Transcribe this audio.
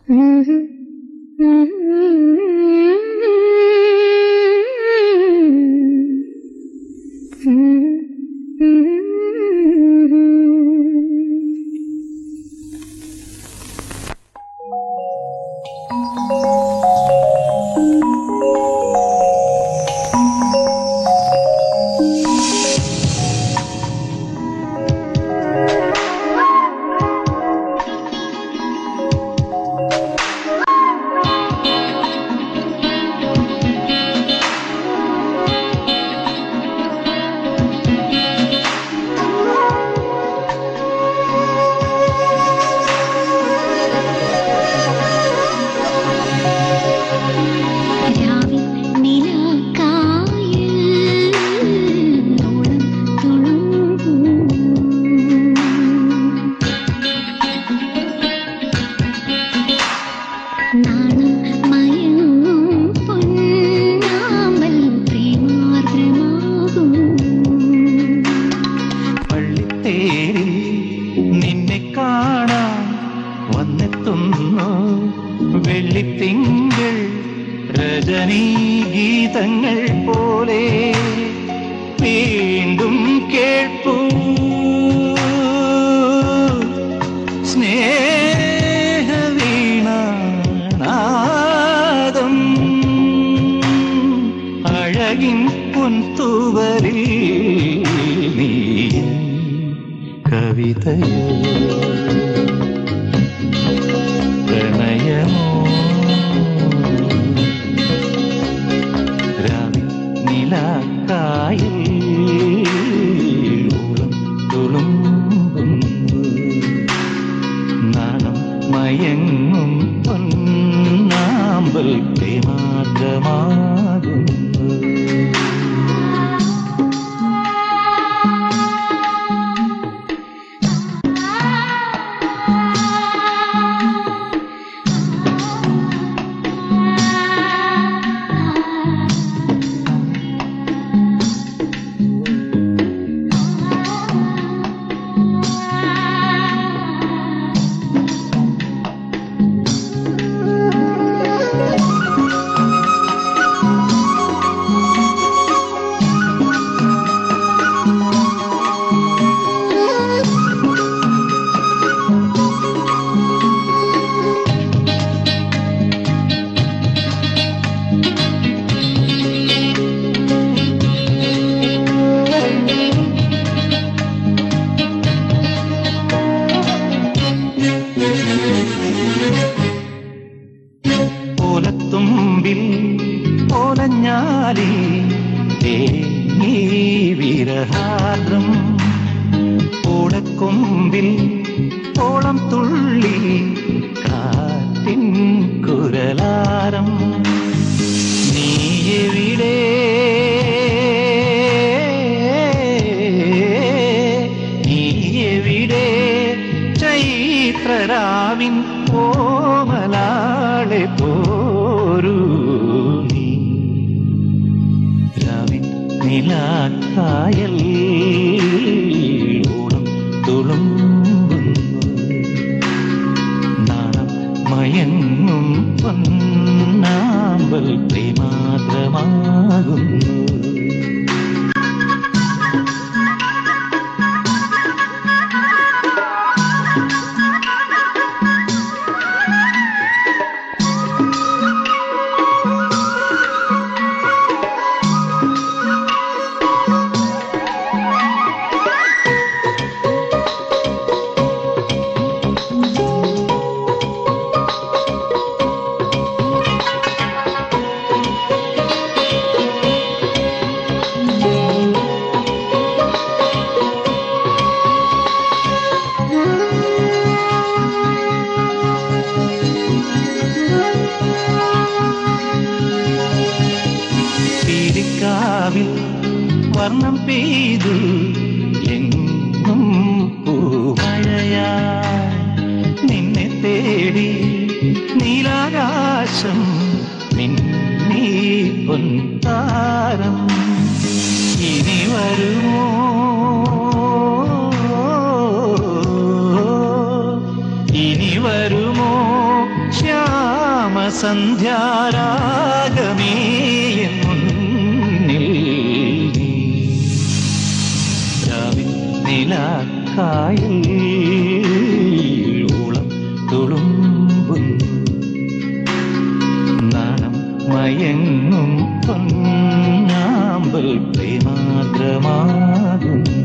രാവിൻ നിലാക്കായിൽ ഓളം തുളുമ്പും നാണം മയങ്ങും പൊന്നാമ്പൽ പ്രേമാർദ്രമാകും പള്ളിത്തേരിൽ നിന്നെ കാണാൻ വന്നെത്തുന്നു വെള്ളിത്തിങ്കൾ രജനീ ഗീതങ്ങൾ പോലെ വീണ്ടും കേൾപ്പൂ സ്നേഹവീണാദം അഴകിൻ പൊൻതൂവലിൽ നീ കവിതയോ പ്രണയമോ രാവിൽ നിലാക്കായിൽ ഓളം തുളുമ്പുന്നു നാണം മയങ്ങും പൊന്നാമ്പൽ പ്രേമാർദ്രമാകുന്നു ഓലത്തുമ്പിൽ ഓലഞ്ഞാലി തേങ്ങി വിരഹാദ്രം ഓടക്കൊമ്പിൽ ഓളം തുള്ളി കാറ്റിൻ കുരലാരം നീ എവിടെ നീ എവിടെ ചൈത്രരാവിൻ ഓമലാളെ പോരൂ നീ രാവിൻ നിലാക്കായൽ ഓളം തുളുമ്പുന്നു നാണം മയങ്ങും പൊന്നാമ്പൽ പ്രേമാദ്രമാകുന്നു പീലിക്കാവിൽ വർണ്ണം പെയ്തു എങ്ങും പൂമഴയാ നിന്നെ തേടി നീലാകാശം നിന്നീ പൊന്താരം ഇനി വരുമോ ഇനി വരുമോ ശ്യാ സന്ധ്യാരാഗമേ എൻ മുന്നിൽ നീ. രാവിൽ നിലാക്കായിൽ ഊളം തുളുമ്പുന്നു നാണം മയങ്ങും പൊന്നാമ്പൽ പ്രേമാദ്രമാകുന്നു